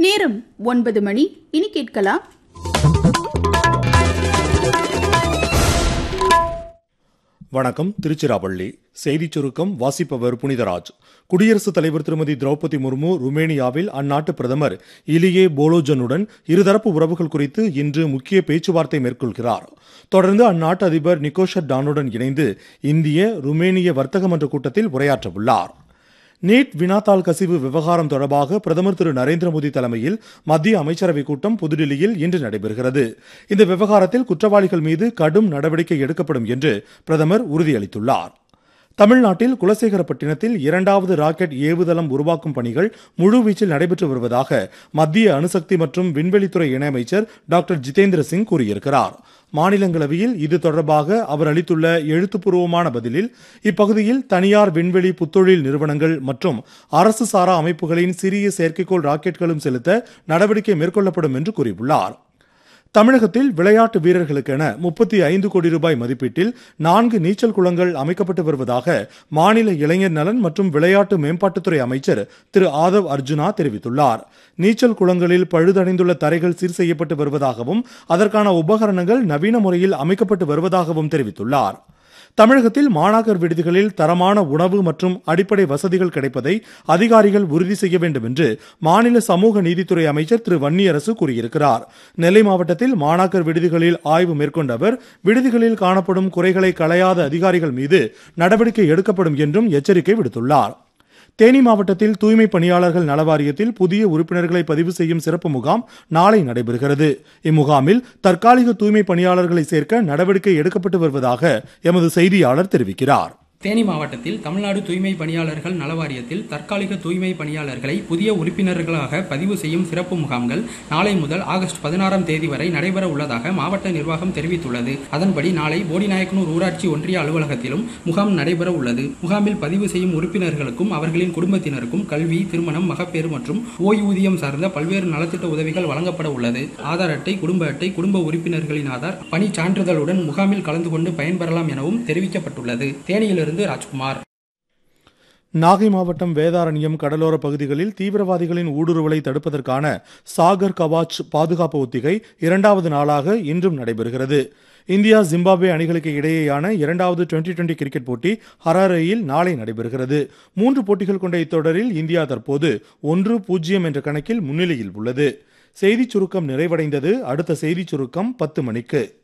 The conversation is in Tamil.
நேரம் ஒன்பது மணி இனி கேட்கலாம் வணக்கம் திருச்சிராப்பள்ளி செய்திச் சுருக்கம் வாசிப்பவர் புனிதராஜ் குடியரசுத் தலைவர் திருமதி திரௌபதி முர்மு ருமேனியாவில் அந்நாட்டு பிரதமர் இலியே போலோஜனுடன் இருதரப்பு உறவுகள் குறித்து இன்று முக்கிய பேச்சுவார்த்தை மேற்கொள்கிறார் தொடர்ந்து அந்நாட்டு அதிபர் நிக்கோஷர் டானுடன் இணைந்து இந்திய ருமேனிய வர்த்தக மன்ற கூட்டத்தில் உரையாற்றவுள்ளார் நீட் வினாத்தாள் கசிவு விவகாரம் தொடர்பாக பிரதமர் திரு நரேந்திர மோடி தலைமையில் மத்திய அமைச்சரவைக் கூட்டம் புதுடில்லியில் இன்று நடைபெறுகிறது இந்த விவகாரத்தில் குற்றவாளிகள் மீது கடும் நடவடிக்கை எடுக்கப்படும் என்று பிரதமர் உறுதியளித்துள்ளார் தமிழ்நாட்டில் குலசேகரப்பட்டினத்தில் இரண்டாவது ராக்கெட் ஏவுதளம் உருவாக்கும் பணிகள் முழுவீச்சில் நடைபெற்று வருவதாக மத்திய அணுசக்தி மற்றும் விண்வெளித்துறை இணையமைச்சர் டாக்டர் ஜிதேந்திர சிங் கூறியிருக்கிறார் மாநிலங்களவையில் இது தொடர்பாக அவர் அளித்துள்ள எழுத்துப்பூர்வமான பதிலில் இப்பகுதியில் தனியார் விண்வெளி புத்தொழில் நிறுவனங்கள் மற்றும் அரசு சாரா அமைப்புகளின் சிறிய செயற்கைக்கோள் ராக்கெட்களும் செலுத்த நடவடிக்கை மேற்கொள்ளப்படும் என்று கூறியுள்ளார் தமிழகத்தில் விளையாட்டு வீரர்களுக்கென முப்பத்தி ஐந்து கோடி ரூபாய் மதிப்பீட்டில் நான்கு நீச்சல் குளங்கள் அமைக்கப்பட்டு வருவதாக மாநில இளைஞர் நலன் மற்றும் விளையாட்டு மேம்பாட்டுத்துறை அமைச்சர் திரு ஆதவ் அர்ஜுனா தெரிவித்துள்ளார் நீச்சல் குளங்களில் பழுதடைந்துள்ள தரைகள் சீர் செய்யப்பட்டு வருவதாகவும் அதற்கான உபகரணங்கள் நவீன முறையில் அமைக்கப்பட்டு வருவதாகவும் தெரிவித்துள்ளார் தமிழகத்தில் மாணாக்கர் விடுதிகளில் தரமான உணவு மற்றும் அடிப்படை வசதிகள் கிடைப்பதை அதிகாரிகள் உறுதி செய்ய வேண்டும் என்று மாநில சமூக நீதித்துறை அமைச்சர் திரு வன்னியரசு கூறியிருக்கிறார் நெல்லை மாவட்டத்தில் மாணாக்கர் விடுதிகளில் ஆய்வு மேற்கொண்ட அவர் விடுதிகளில் காணப்படும் குறைகளை களையாத அதிகாரிகள் மீது நடவடிக்கை எடுக்கப்படும் என்றும் எச்சரிக்கை விடுத்துள்ளார் தேனி மாவட்டத்தில் தூய்மை பணியாளர்கள் நலவாரியத்தில் புதிய உறுப்பினர்களை பதிவு செய்யும் சிறப்பு முகாம் நாளை நடைபெறுகிறது இம்முகாமில் தற்காலிக தூய்மை பணியாளர்களை சேர்க்க நடவடிக்கை எடுக்கப்பட்டு வருவதாக எமது செய்தியாளர் தெரிவிக்கிறார் தேனி மாவட்டத்தில் தமிழ்நாடு தூய்மை பணியாளர்கள் நலவாரியத்தில் தற்காலிக தூய்மை பணியாளர்களை புதிய உறுப்பினர்களாக பதிவு செய்யும் சிறப்பு முகாம்கள் நாளை முதல் ஆகஸ்ட் பதினாறாம் தேதி வரை நடைபெற உள்ளதாக மாவட்ட நிர்வாகம் தெரிவித்துள்ளது அதன்படி நாளை போடிநாயக்கனூர் ஊராட்சி ஒன்றிய அலுவலகத்திலும் முகாம் நடைபெற உள்ளது முகாமில் பதிவு செய்யும் உறுப்பினர்களுக்கும் அவர்களின் குடும்பத்தினருக்கும் கல்வி திருமணம் மகப்பேறு மற்றும் ஓய்வூதியம் சார்ந்த பல்வேறு நலத்திட்ட உதவிகள் வழங்கப்பட உள்ளது ஆதார் அட்டை குடும்ப அட்டை குடும்ப உறுப்பினர்களின் ஆதார் பணி சான்றிதழுடன் முகாமில் கலந்து கொண்டு பயன்பெறலாம் எனவும் தெரிவிக்கப்பட்டுள்ளது தேனியிலிருந்து இருந்து ராஜ்குமார் நாகை மாவட்டம் வேதாரண்யம் கடலோர பகுதிகளில் தீவிரவாதிகளின் ஊடுருவலை தடுப்பதற்கான சாகர் கவாச் பாதுகாப்பு ஒத்திகை இரண்டாவது நாளாக இன்றும் நடைபெறுகிறது இந்தியா ஜிம்பாப்வே அணிகளுக்கு இடையேயான இரண்டாவது டுவெண்டி டுவெண்டி கிரிக்கெட் போட்டி ஹராரேயில் நாளை நடைபெறுகிறது மூன்று போட்டிகள் கொண்ட இத்தொடரில் இந்தியா தற்போது ஒன்று பூஜ்ஜியம் என்ற கணக்கில் முன்னிலையில் உள்ளது செய்திச் சுருக்கம் நிறைவடைந்தது அடுத்த செய்திச் சுருக்கம் பத்து மணிக்கு